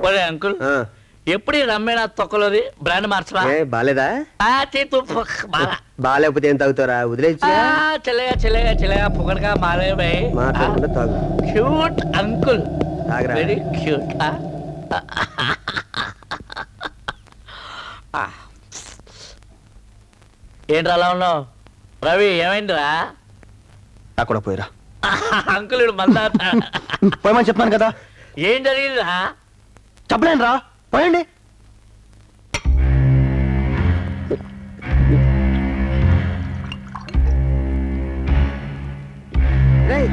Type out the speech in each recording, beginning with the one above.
ఒరే అంకుల్ ఆ, ఎప్పుడు ఈ రమ్మేనా తొక్కలోది బ్రాండ్ మార్చరా ఏ బాలేదా ఆ, చేతు ఫక్, మారా. బాగాలేకపోతే ఏం తాగుతారా వదిలేచ్చు ఆ, చల్లగా చల్లగా చల్లగా పొగడగా మారే భయ్ మాట్లాడకుండా తాగు క్యూట్ అంకుల్ తాగరా వెరీ క్యూట్ ఏంట్రా అలా ఉన్నావు రవి ఏమైందిరా నాకు కూడా పోయిరా అంకుల్ ఇడు మళ్ళా పోయమని చెప్పాను కదా ఏం జరిగిందిరా చెప్పలేను రా పోయండి రేయ్,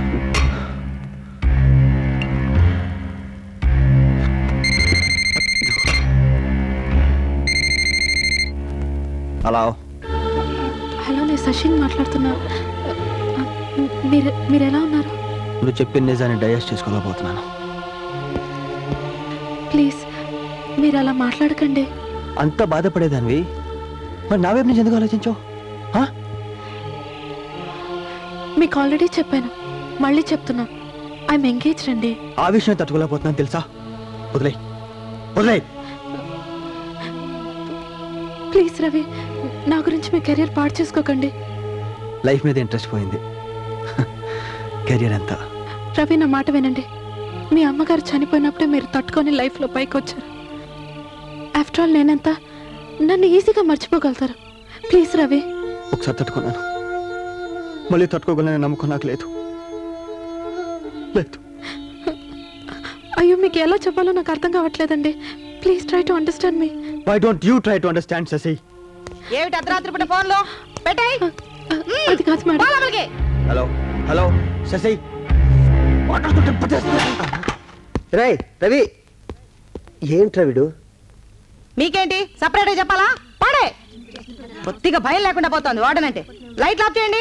అలా హలో నేను సచిన్ మాట్లాడుతున్నా మీరు మీరు ఎలా ఉన్నారు నువ్వు చెప్పిన నిజాన్ని డైజెస్ట్ చేసుకోలేకపోతున్నాను ప్లీజ్ మీరు అలా మాట్లాడకండి అంత బాధపడేదానివి మరి నా వైపు నుంచి ఎందుకు ఆలోచించావు ఆ? మీకు ఆల్రెడీ చెప్పాను మళ్ళీ చెప్తున్నా ఐఎమ్ ఎంగేజ్డ్ అండి ఆ విషయం తట్టుకోలేకపోతున్నాను తెలుసా వదిలే వదిలే ప్లీజ్ రవి నా గురించి మీ కెరీర్ పాడు చేసుకోకండి లైఫ్ మీద ఇంట్రెస్ట్ పోయింది కెరియర్ ఎంత రవి నా మాట వినండి మీ అమ్మగారు చనిపోయినప్పుడే మీరు తట్టుకొని లైఫ్లో పైకి వచ్చారు ఆఫ్టర్ ఆల్ నేనెంత నన్ను ఈజీగా మర్చిపోగలుగుతారు ప్లీజ్ రవి ఒకసారి తట్టుకున్నాను మళ్ళీ తట్టుకోగలనే నమ్మకం నాకు లేదు లేదు అయ్యో మీకు ఎలా చెప్పాలో నాకు అర్థం కావట్లేదండి please try to understand me why don't you try to understand Sashi ఏమిటి అర్ధరాత్రి పూట ఫోన్లో పెట్టాయి అది కాదు మేడం హలో హలో శశి రేయ్ రవి ఏంట్రా వీడు మీకేంటి సపరేట్ చెప్పాలా పాడే కొద్దిగా భయం లేకుండా పోతుంది వాడనంటే లైట్ ఆఫ్ చేయండి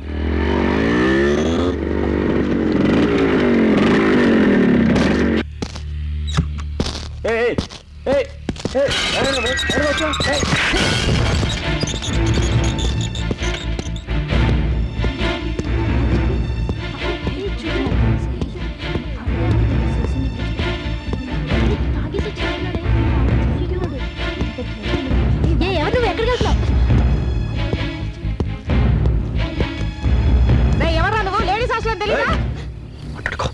ఎవరు నువ్వు ఎక్కడికి వెళ్తున్నావు రేయ్, ఎవర్రా నువ్వు లేడీస్ హాస్టల్ తెలియదా మాట్లాడుకో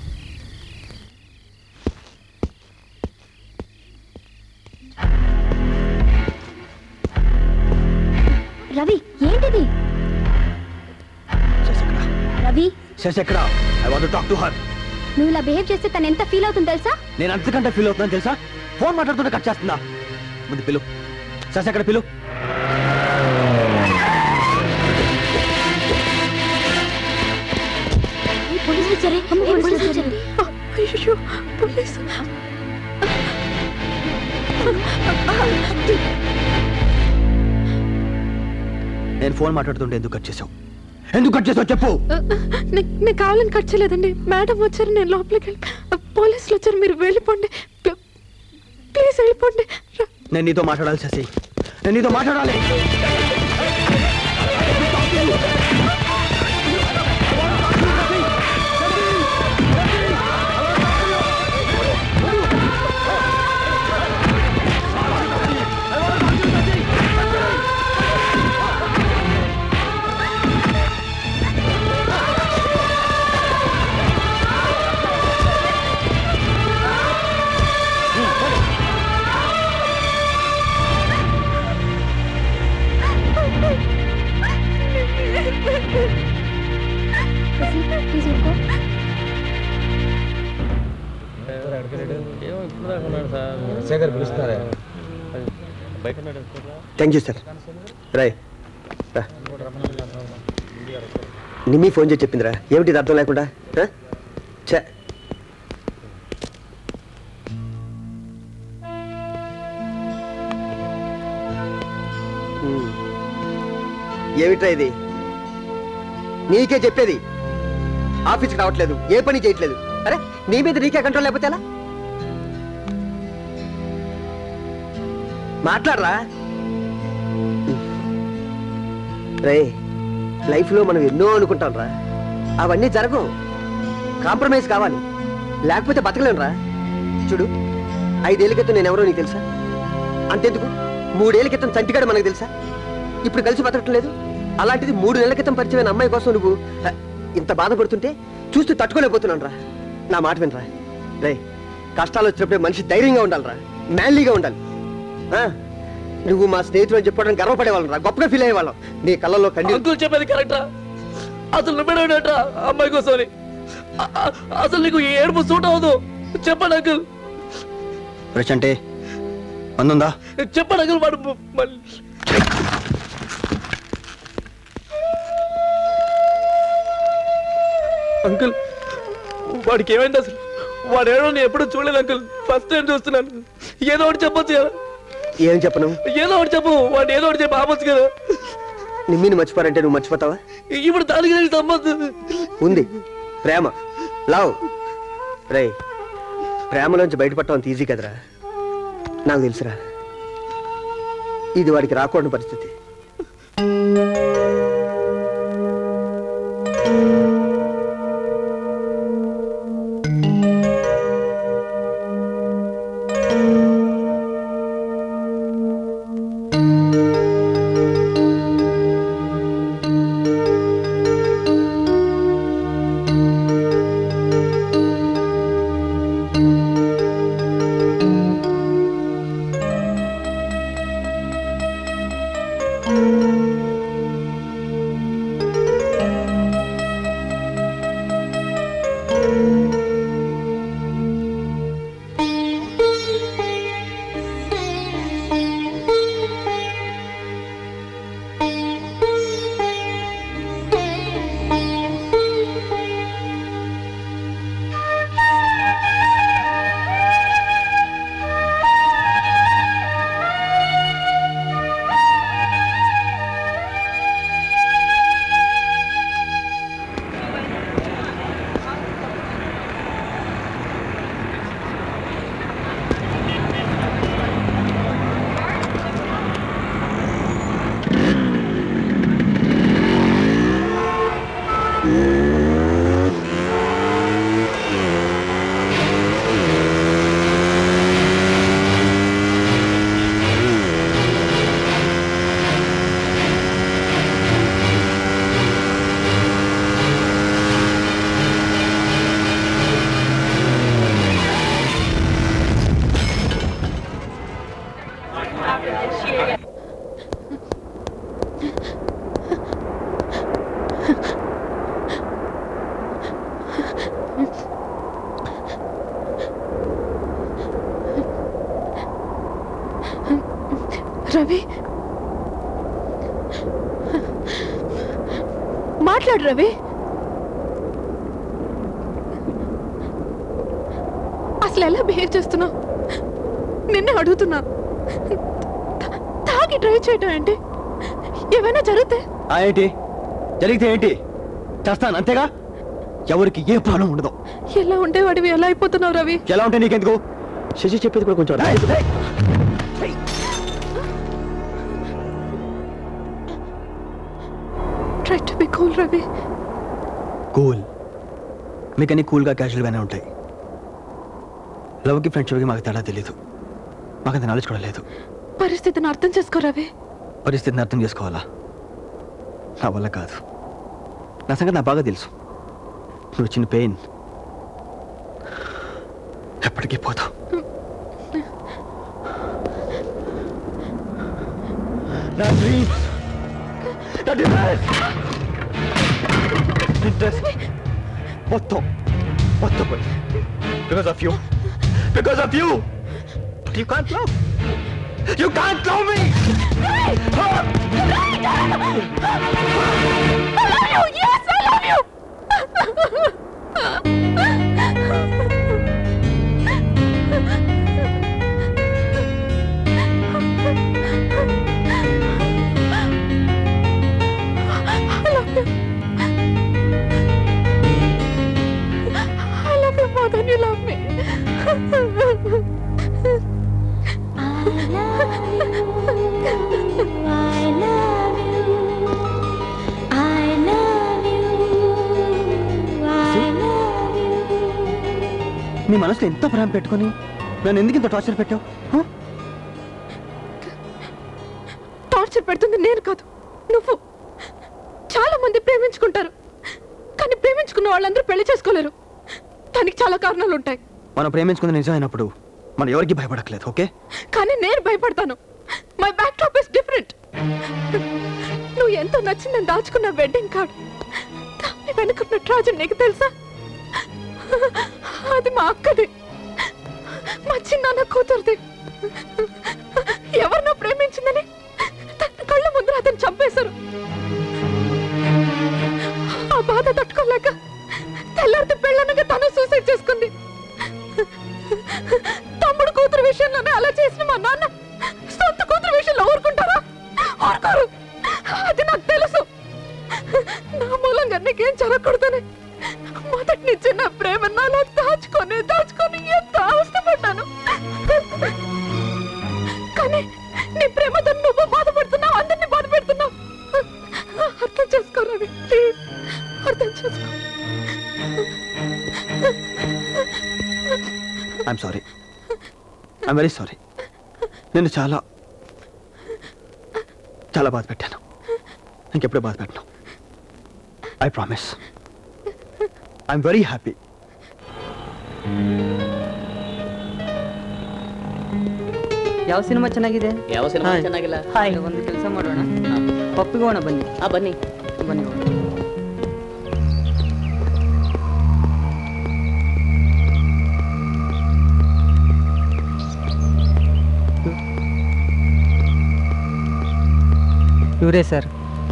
రవి ఏంటిది శశి ఎక్కడ రవి శశి ఎక్కడ I want talk to her నువ్వు ఇలా బిహేవ్ చేస్తే తను ఎంత ఫీల్ అవుతుందో తెలుసా నేను అంతకంటే ఫీల్ అవుతున్నాను తెలుసా ఫోన్ మాట్లాడుతుంటే కట్ చేస్తుందా ముందు పిలు శశి ఎక్కడ పిలు పోలీసులు వచ్చారే అమ్మ, పోలీసులు వచ్చారే అయ్యో పోలీసు నేను ఫోన్ మాట్లాడుతుంటే ఎందుకు కట్ చేసావు ఎందుకు కట్ చేసావు చెప్పు నే- నేను కావాలని కట్ చేయలేదండి మేడం వచ్చారు నేను లోపలికి వెళ్ళి పోలీసులు వచ్చారు మీరు వెళ్ళిపోండి ప్ల- ప్లీజ్ వెళ్ళిపోండి ర- నేను నీతో మాట్లాడాలి శశి నేను నీతో మాట్లాడాలి ప్లీజ్ ఊరుకో థ్యాంక్ యూ సార్ రాయ్ రా నిమ్మి ఫోన్ చేసి చెప్పిందిరా ఏమిటి ఇది అర్థం లేకుండా ఆ? ఛే ఉమ్. ఏమిట్రా ఇది నీకే చెప్పేది ఆఫీస్కి రావట్లేదు ఏ పని చేయట్లేదు అరే నీ మీద నీకే కంట్రోల్ లేకపోతే ఎలా మాట్లాడరా రే లైఫ్లో మనం ఎన్నో అనుకుంటాం రా అవన్నీ జరగవు కాంప్రమైజ్ కావాలి లేకపోతే బతకలేం రా చూడు ఐదేళ్ల క్రితం నేను ఎవరో నీకు తెలుసా అంతెందుకు మూడేళ్ల క్రితం చంటిగాడు మనకు తెలుసా ఇప్పుడు కలిసి బతకటం లేదు అలాంటిది మూడు నెలల క్రితం పరిచయమైన అమ్మాయి కోసం నువ్వు ఆ, ఇంత బాధపడుతుంటే చూస్తూ తట్టుకోలేకపోతున్నాను రా నా మాట వినరా రే కష్టాలు వచ్చినప్పుడే మనిషి ధైర్యంగా ఉండాలిరా మ్యాన్లీగా ఉండాలి ఆ, నువ్వు మా స్నేహితులు అని చెప్పడం గర్వపడేవాళ్ళం రా గొప్పగా ఫీల్ అయ్యేవాళ్ళం నీ కళ్ళల్లో కన్నీరు అంకుల్ చెప్పేది కరెక్టా అసలు నువ్వేడేటా అమ్మాయి కోసమని అ- అ- అసలు నీకు ఈ ఏడుపు సూట్ అవ్వదు చెప్పండి అంకుల్ బ్రష్ అంటే అందుందా చెప్పండి అంకుల్ వాడు మ- మళ్ళీ అంకుల్ వాడికి ఏమైంది అసలు వాడు ఏడో నేను ఎప్పుడు చూడలేదు అంకుల్ ఫస్ట్ టైం చూస్తున్నాను ఏదో ఒకటి చెప్పొచ్చు కదా ఏం చెప్పను ఏదో ఒకటి చెప్పు వాడు ఏదో ఒకటి చెప్పి ఆపొచ్చు కదా నిమ్మిని మర్చిపోరంటే నువ్వు మర్చిపోతావా ఇప్పుడు దానికి దానికి సంబంధం ఉంది ప్రేమ లవ్ రే ప్రేమలోంచి బయటపడటం అంత ఈజీ కదరా నాకు తెలుసురా ఇది వాడికి రాకూడని పరిస్థితి రవి మాట్లాడు రవి అసలు ఎలా బిహేవ్ చేస్తున్నావు నిన్నే అడుగుతున్నా తా- తాగి డ్రైవ్ చేయటం ఏంటి ఏమైనా జరిగితే ఆ ఏంటి జరిగితే ఏంటి చేస్తాను అంతేగా ఎవరికి ఏ ప్రాణం ఉండదు ఎలా ఉండేవాడివి ఎలా అయిపోతున్నావు రవి ఎలా ఉంటే నీకెందుకు శశి చెప్పేది కూడా కొంచెం రేయ్, రేయ్. Try to be cool Ravi cool మీకన్నీ కూల్గా క్యాజువల్గానే ఉంటాయి లవ్కి ఫ్రెండ్షిప్కి మాకు తేడా తెలీదు మాకు అంత నాలెడ్జ్ కూడా లేదు పరిస్థితిని అర్థం చేసుకో రవి పరిస్థితిని అర్థం చేసుకోవాలా నా వల్ల కాదు నా సంగతి నాకు బాగా తెలుసు నువ్వు వచ్చిన పెయిన్ ఎప్పటికీ పోతావు నా డ్రీమ్స్ నా డిజైర్స్ ఇంట్రెస్ట్ మొత్తం మొత్తం పోయి because of you because of you you can't love you can't love me I love you more than you love me. నీ మనసులో ఎంత ప్రేమ పెట్టుకొని నన్ను ఎందుకు ఇంత టార్చర్ పెట్టావు హ? టార్చర్ పెడుతుంది నేను కాదు నువ్వు చాలా మంది ప్రేమించుకుంటారు కానీ ప్రేమించుకున్న వాళ్ళందరూ పెళ్లి చేసుకోలేరు దానికి చాలా కారణాలు ఉంటాయి మనం ప్రేమించుకుంది నిజమైనప్పుడు మనం ఎవరికి భయపడట్లేదు ఓకే కానీ నేను భయపడతాను my backdrop is different నువ్వు ఎంతో నచ్చిందని దాచుకున్న వెడ్డింగ్ కార్డ్ దాన్ని వెనుకున్న ట్రాజెడీ నీకు తెలుసా అది మా అక్కది మా చిన్నాన్న కూతురుది ఎవరినో ప్రేమించిందని తన కళ్ళ ముందర అతను చంపేశారు ఆ బాధ తట్టుకోలేక తెల్లారితే పెళ్ళనగా తను సూసైడ్ చేసుకుంది తమ్ముడు కూతురు విషయంలోనే అలా చేసిన మా నాన్న సొంత కూతురు విషయంలో ఊరుకుంటారా ఊరుకోరు అది నాకు తెలుసు నా మూలంగా నీకేం జరగకూడదని మొదటి నుంచి నా ప్రేమ నాలో దాచుకొని దాచుకొని ఎంత అవస్థపడ్డాను కానీ నీ ప్రేమతో నువ్వు బాధపడుతున్నావు అందరినీ బాధ పెడుతున్నావు అర్థం చేసుకోరా ప్లీజ్ అర్థం చేసుకో I'm sorry I'm very sorry నేను చాలా చాలా బాధ పెట్టాను ఇంకెప్పుడే బాధ పెట్టను I promise I'm very happy ಯಾವ ಸಿನಿಮಾ ಚೆನ್ನಾಗಿದೆ ಯಾವ ಸಿನಿಮಾ ಹಾಯ್. ಚೆನ್ನಾಗಿಲ್ಲ ಹಾಯ್ ಒಂದು ಕೆಲಸ ಮಾಡೋಣ ಪಪ್ಪಿಗೋಣ ಬನ್ನಿ ಹಾ ಬನ್ನಿ ಬನ್ನಿ ಇವರೇ sir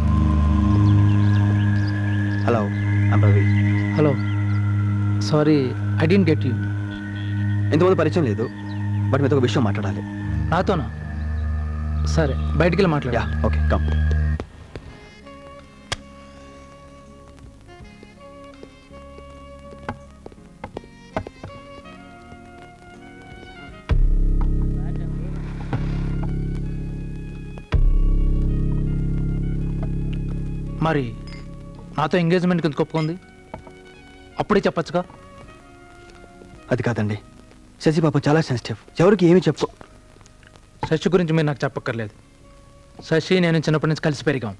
hello I'm Ravi hello sorry I didn't get you ఇంతమంది పరిచయం లేదు బట్ మీతో ఒక విషయం మాట్లాడాలి నాతోనా సరే బయటికి వెళ్ళి మాట్లాడా యా ఓకే కమ్ మరి నాతో ఎంగేజ్మెంట్ కింద ఒప్పుకుంది అప్పుడే చెప్పొచ్చుగా అది కాదండి శశి పాప చాలా సెన్సిటివ్ ఎవరికి ఏమి చెప్పు శశి గురించి మీరు నాకు చెప్పక్కర్లేదు శశి నేను చిన్నప్పటి నుంచి కలిసి పెరిగాం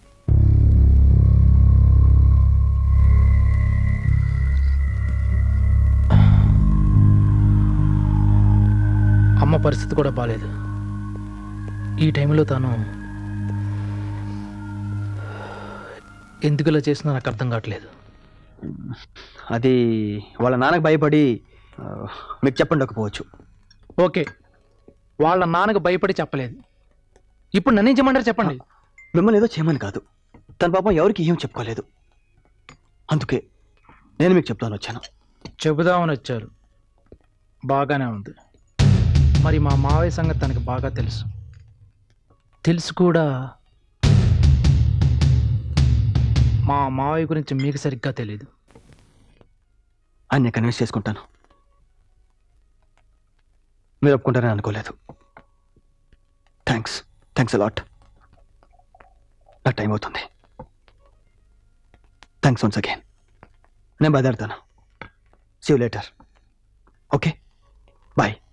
అమ్మ పరిస్థితి కూడా బాగాలేదు ఈ టైంలో తను ఎందుకు ఇలా చేసిందో నాకు అర్థం కావట్లేదు అది వాళ్ళ నాన్నకు భయపడి ఆ, మీకు చెప్పండకపోవచ్చు ఓకే వాళ్ళ నాన్నకు భయపడి చెప్పలేదు ఇప్పుడు నన్నేం చేయమంటారు చెప్పండి మిమ్మల్ని ఏదో చేయమని కాదు తన పాపం ఎవరికి ఏం చెప్పుకోలేదు అందుకే నేను మీకు చెప్తాను వచ్చాను చెబుదామని వచ్చారు బాగానే ఉంది మరి మా మావయ్య సంగతి తనకి బాగా తెలుసు తెలుసు కూడా మా మావయ్య గురించి మీకు సరిగ్గా తెలియదు ఆయన కన్విన్స్ చేసుకుంటాను మీరు ఒప్పుకుంటారని అనుకోలేదు థ్యాంక్స్ థ్యాంక్స్ అలాట్ నాకు టైం అవుతుంది థ్యాంక్స్ వన్స్ అగైన్ నేను బయలుదేరుతాను సీ లేటర్ ఓకే బాయ్